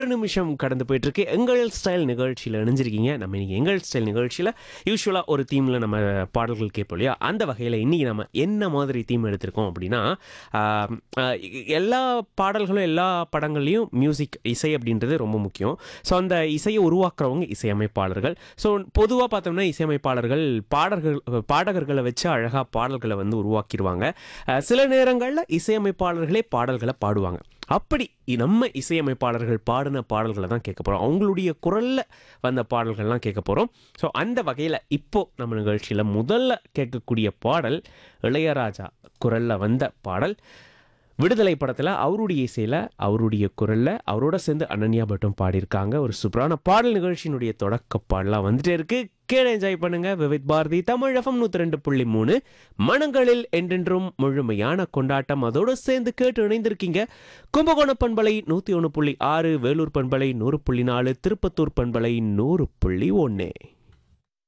நிமிஷம் கடந்து போயிட்டு இருக்கு எங்கள் ஸ்டைல் நிகழ்ச்சியில் இணைஞ்சிருக்கீங்க நம்ம இன்னைக்கு எங்கள் ஸ்டைல் நிகழ்ச்சியில் யூஸ்வலாக ஒரு தீமில் நம்ம பாடல்கள் கேட்போம் இல்லையா அந்த வகையில் இன்னைக்கு நம்ம என்ன மாதிரி தீம் எடுத்திருக்கோம் அப்படின்னா ஆஹ், ஆஹ், எல்லா பாடல்களும் எல்லா படங்கள்லையும் மியூசிக் இசை அப்படின்றது ரொம்ப முக்கியம் ஸோ அந்த இசையை உருவாக்குறவங்க இசையமைப்பாளர்கள் ஸோ பொதுவாக பார்த்தோம்னா இசையமைப்பாளர்கள் பாடல்கள் பாடகர்களை வச்சு அழகாக பாடல்களை வந்து உருவாக்கிடுவாங்க அஹ் சில நேரங்களில் இசையமைப்பாளர்களே பாடல்களை பாடுவாங்க அப்படி நம்ம இசையமைப்பாளர்கள் பாடின பாடல்களை தான் கேட்க போகிறோம் அவங்களுடைய குரலில் வந்த பாடல்கள்லாம் கேட்க போகிறோம் ஸோ அந்த வகையில் இப்போ நம்ம நிகழ்ச்சியில் முதல்ல கேட்கக்கூடிய பாடல் இளையராஜா குரலில் வந்த பாடல் விடுதலை படத்தில் அவருடைய இசையில் அவருடைய குரலில் அவரோட சேர்ந்து அனன்யா பட்டும் பாடியிருக்காங்க ஒரு சூப்பரான பாடல் நிகழ்ச்சியினுடைய தொடக்க பாடலாம் வந்துட்டே இருக்கு கேட என்ஜாய் பண்ணுங்க விவித் பாரதி தமிழ் எஃப்எம் நூற்றி ரெண்டு புள்ளி மூணு மனங்களில் என்றென்றும் முழுமையான கொண்டாட்டம் அதோடு சேர்ந்து கேட்டு இணைந்திருக்கீங்க கும்பகோணம் பண்பலை நூற்றி ஒன்று புள்ளி ஆறு வேலூர் பண்பலை நூறு புள்ளி நாலு திருப்பத்தூர் பண்பலை நூறு புள்ளி ஒன்று